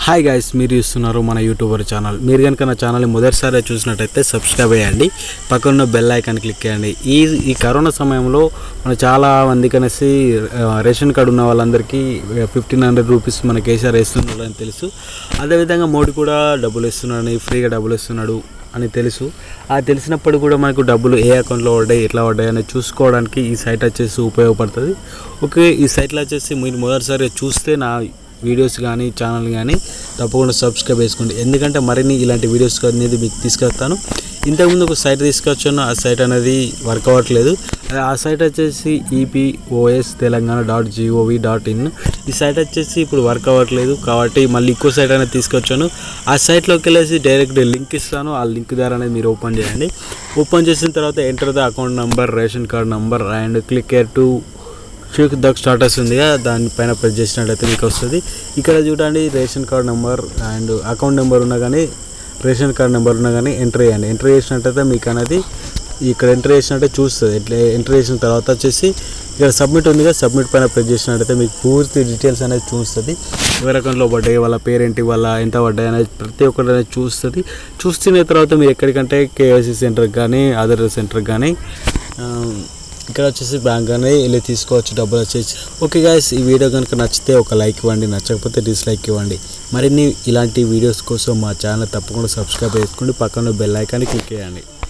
hi guys మీరు చూస్తున్నారు మన యూట్యూబర్ ఛానల్ మీరు కనుక నా ఛానల్ని మొదటిసారి చూసినట్టయితే సబ్స్క్రైబ్ చేయండి పక్కన బెల్ ఐకాన్ క్లిక్ చేయండి ఈ ఈ కరోనా సమయంలో మన చాలా మందికి అనేసి ఆ, రేషన్ కార్డు ఉన్న వాళ్ళందరికీ ఫిఫ్టీన్ హండ్రెడ్ రూపీస్ మన కేసీఆర్ వేస్తున్నాడు అని తెలుసు అదేవిధంగా మోడీ కూడా డబ్బులు ఇస్తున్నాడని ఫ్రీగా డబ్బులు ఇస్తున్నాడు అని తెలుసు ఆ తెలిసినప్పుడు కూడా మనకు డబ్బులు ఏ అకౌంట్లో పడ్డాయి ఎట్లా పడ్డాయి అనేది చూసుకోవడానికి ఈ సైట్ వచ్చేసి ఉపయోగపడుతుంది ఓకే ఈ సైట్లో వచ్చేసి మీరు మొదటిసారి చూస్తే నా వీడియోస్ కానీ ఛానల్ కానీ తప్పకుండా సబ్స్క్రైబ్ చేసుకోండి ఎందుకంటే మరిన్ని ఇలాంటి వీడియోస్ అనేది మీకు తీసుకొస్తాను ఇంతకుముందు ఒక సైట్ తీసుకొచ్చాను ఆ సైట్ అనేది వర్క్ అవ్వట్లేదు ఆ సైట్ వచ్చేసి EPOS Telangana dot gov dot in ఈ సైట్ వచ్చేసి ఇప్పుడు వర్క్ అవ్వట్లేదు కాబట్టి మళ్ళీ ఇంకో సైట్ అనేది తీసుకొచ్చాను ఆ సైట్లోకి వెళ్ళేసి డైరెక్ట్ లింక్ ఇస్తాను ఆ లింక్ ద్వారా అనేది మీరు ఓపెన్ చేయండి ఓపెన్ చేసిన తర్వాత enter the account number ration card number and click here to check the status ఉంది కదా దానిపైన ప్రెస్ చేసినట్టయితే మీకు వస్తుంది ఇక్కడ చూడండి ration card number and account number ఉన్నా కానీ రేషన్ కార్డ్ నెంబర్ ఉన్నా కానీ ఎంటర్ చేయండి ఎంటర్ చేసినట్టయితే మీకు అనేది ఇక్కడ ఎంటర్ చేసినట్టే చూస్తుంది ఎట్లా ఎంటర్ చేసిన తర్వాత వచ్చేసి ఇక్కడ సబ్మిట్ ఉంది కదా సబ్మిట్ పైన ప్రెస్ చేసినట్టయితే మీకు పూర్తి డీటెయిల్స్ అనేది చూస్తుంది ఎవరి అకౌంట్లో పడ్డాయి వాళ్ళ పేరేంటి వాళ్ళ ఎంత పడ్డాయి అనేది ప్రతి ఒక్కటి అనేది చూస్తుంది చూస్తున్న తర్వాత మీరు ఎక్కడికంటే కేవైసీ సెంటర్కి కానీ ఆధార్ సెంటర్కి కానీ ఆ, ఇక్కడ వచ్చేసి బ్యాంక్ అనేది వెళ్ళి తీసుకోవచ్చు డబ్బులు వచ్చేసి ఓకే గాయస్ ఈ వీడియో కనుక నచ్చితే ఒక లైక్ ఇవ్వండి నచ్చకపోతే డిస్లైక్ ఇవ్వండి మరిన్ని ఇలాంటి వీడియోస్ కోసం మా ఛానల్ తప్పకుండా సబ్స్క్రైబ్ చేసుకోండి పక్కన బెల్ ఐకాన్ని క్లిక్ చేయండి